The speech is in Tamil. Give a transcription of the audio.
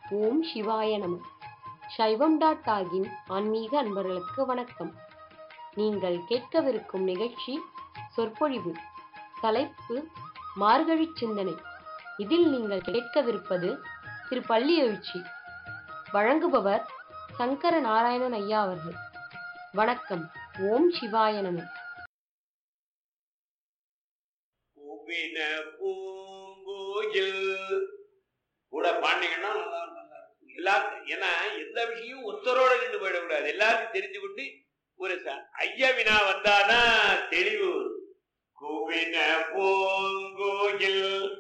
ஓம் சிவாய நம சைவம் டாட் டாகின் ஆன்மீக அன்பர்களுக்கு வணக்கம் நீங்கள் கேட்கவிருக்கும் நிகழ்ச்சி சொற்பொழிவு தலைப்பு மார்கழி சிந்தனை இதில் நீங்கள் கேட்கவிருப்பது திரு பள்ளி எழுச்சி வழங்குபவர் சங்கர நாராயணன் ஐயா அவர்கள் வணக்கம் ஓம் சிவாய நம பூவின பூங்கோயில் கூட பாண்டிங்கன்னா நல்லா நல்லா இருக்கும் எல்லாத்தையும் ஏன்னா எந்த விஷயம் ஒருத்தரோட நின்று போயிடக்கூடாது எல்லாத்தையும் தெரிஞ்சு விட்டு ஒரு ச- ஐயா வினா வந்தாதான் தெளிவு வரும். கூவின பூங்கோயில்